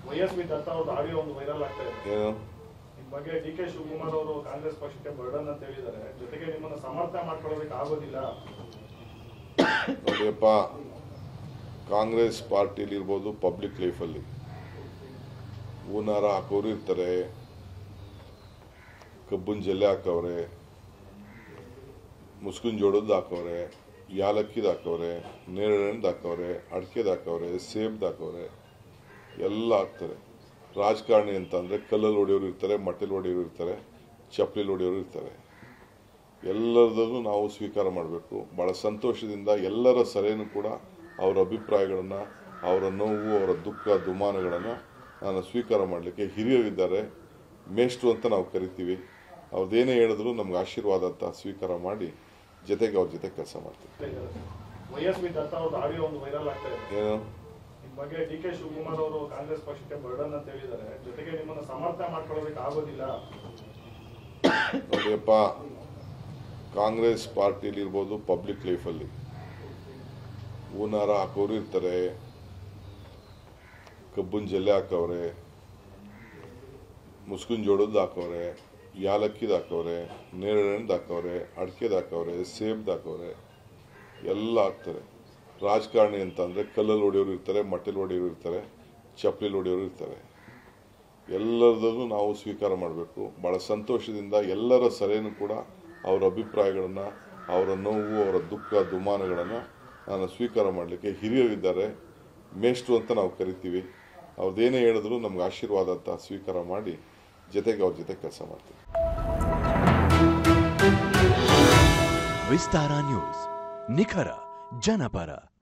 Y S V ದತ್ತ ಅವ್ರದ್ದು audio ಒಂದು viral ಆಗ್ತಾ ಇದೆ ಏನು ನಿಮ್ಮ ಬಗ್ಗೆ ಡಿ ಕೆ ಶಿವಕುಮಾರ್ ಅವರು ಕಾಂಗ್ರೆಸ್ ಪಕ್ಷಕ್ಕೆ ಬರ್ಡನ್ ಅಂತ ಹೇಳಿದ್ದಾರೆ ಜೊತೆಗೆ ನಿಮ್ಮನ್ನ ಸಮರ್ಥನೆ ಮಾಡ್ಕೊಳ್ಳೋದಕ್ಕೆ ಆಗೋದಿಲ್ಲ ನೋಡಿಯಪ್ಪ ಕಾಂಗ್ರೆಸ್ ಪಾರ್ಟಿಲಿ ಇರ್ಬೋದು ಪಬ್ಲಿಕ್ ಲೈಫಲ್ಲಿ ಹೂನಾರ ಹಾಕೋರು ಇರ್ತಾರೆ ಕಬ್ಬನ್ ಜಲ್ಲೆ ಹಾಕವ್ರೆ ಮುಸ್ಕಿನ ಜೋಳದ್ದು ಹಾಕವ್ರೆ ಯಾಲಕ್ಕಿದು ಹಾಕವ್ರೆ ನೇರಳೆಣ್ಣದು ಹಾಕವ್ರೆ ಅಡಿಕೆದು ಹಾಕವ್ರೆ ಸೇಬ್ದು ಹಾಕವ್ರೆ ಎಲ್ಲ ಹಾಕ್ತಾರೆ ರಾಜಕಾರಣಿ ಅಂತಂದರೆ ಕಲ್ಲಲ್ಲಿ ಹೊಡೆಯೋರು ಇರ್ತಾರೆ ಮಟ್ಟೆಲಿ ಹೊಡೆಯೋರು ಇರ್ತಾರೆ ಚಪ್ಪಲಿ ಹೊಡೆಯೋರು ಇರ್ತಾರೆ ಎಲ್ಲರದನ್ನು ನಾವು ಸ್ವೀಕಾರ ಮಾಡಬೇಕು ಭಾಳ ಸಂತೋಷದಿಂದ ಎಲ್ಲರ ಸಲಹೆನೂ ಕೂಡ ಅವರ ಅಭಿಪ್ರಾಯಗಳನ್ನು ಅವರ ನೋವು ಅವರ ದುಃಖ ದುಮಾನಗಳನ್ನು ನಾನು ಸ್ವೀಕಾರ ಮಾಡಲಿಕ್ಕೆ ಹಿರಿಯರಿದ್ದಾರೆ ಮೇಷ್ಟ್ರು ಅಂತ ನಾವು ಕರಿತೀವಿ ಅವ್ರದ್ದೇನೇ ಹೇಳಿದ್ರು ನಮ್ಗೆ ಆಶೀರ್ವಾದ ಅಂತ ಸ್ವೀಕಾರ ಮಾಡಿ ಜೊತೆಗೆ ಅವ್ರ ಜೊತೆ ಕೆಲಸ ಮಾಡ್ತೀವಿ ವೈ ಎಸ್ ವಿ ದತ್ತ ಅವ್ರದ್ದು ಆಡಿಯೋ ಒಂದು ವೈರಲ್ ಆಗ್ತಾ ಇದೆ ಏನು ನಿಮ್ಮ ಬಗ್ಗೆ ಡಿ ಕೆ ಶಿವಕುಮಾರ್ ಅವರು ಕಾಂಗ್ರೆಸ್ ಪಕ್ಷಕ್ಕೆ ಬರ್ಡನ್ ಅಂತ ಹೇಳಿದ್ದಾರೆ ಜೊತೆಗೆ ನಿಮ್ಮನ್ನ ಸಮರ್ಥನೆ ಮಾಡ್ಕೊಳ್ಳೋದಕ್ಕೆ ಆಗೋದಿಲ್ಲ ನೋಡಿಯಪ್ಪ ಕಾಂಗ್ರೆಸ್ ಪಾರ್ಟಿಲಿ ಇರ್ಬೋದು ಪಬ್ಲಿಕ್ ಲೈಫಲ್ಲಿ ಹೂನಾರ ಹಾಕೋರು ಇರ್ತಾರೆ ಕಬ್ಬನ್ ಜಲ್ಲೆ ಹಾಕವ್ರೆ ಮುಸ್ಕಿನ ಜೋಳದ್ದು ಹಾಕವ್ರೆ ಯಾಲಕ್ಕಿದು ಹಾಕವ್ರೆ ನೇರಳೆಣ್ಣದು ಹಾಕವ್ರೆ ಅಡಿಕೆದು ಹಾಕವ್ರೆ ಸೇಬ್ದು ಹಾಕವ್ರೆ ಎಲ್ಲ ಹಾಕ್ತಾರೆ ರಾಜಕಾರಣಿ ಅಂತಂದರೆ ಕಲ್ಲಲ್ಲಿ ಹೊಡೆಯೋರು ಇರ್ತಾರೆ ಮಟ್ಟೆಲಿ ಹೊಡೆಯೋರು ಇರ್ತಾರೆ ಚಪ್ಪಲಿ ಹೊಡೆಯೋರು ಇರ್ತಾರೆ ಎಲ್ಲರದನ್ನು ನಾವು ಸ್ವೀಕಾರ ಮಾಡಬೇಕು ಭಾಳ ಸಂತೋಷದಿಂದ ಎಲ್ಲರ ಸಲಹೆನೂ ಕೂಡ ಅವರ ಅಭಿಪ್ರಾಯಗಳನ್ನು ಅವರ ನೋವು ಅವರ ದುಃಖ ದುಮಾನಗಳನ್ನು ನಾನು ಸ್ವೀಕಾರ ಮಾಡಲಿಕ್ಕೆ ಹಿರಿಯರಿದ್ದಾರೆ ಮೇಷ್ಟ್ರು ಅಂತ ನಾವು ಕರಿತೀವಿ ಅವ್ರದ್ದೇನೇ ಹೇಳಿದ್ರು ನಮ್ಗೆ ಆಶೀರ್ವಾದ ಅಂತ ಸ್ವೀಕಾರ ಮಾಡಿ ಜೊತೆಗೆ ಅವ್ರ ಜೊತೆ ಕೆಲಸ ಮಾಡ್ತೀವಿ ವಿಸ್ತಾರ ನ್ಯೂಸ್ ನಿಖರ ಜನಪರ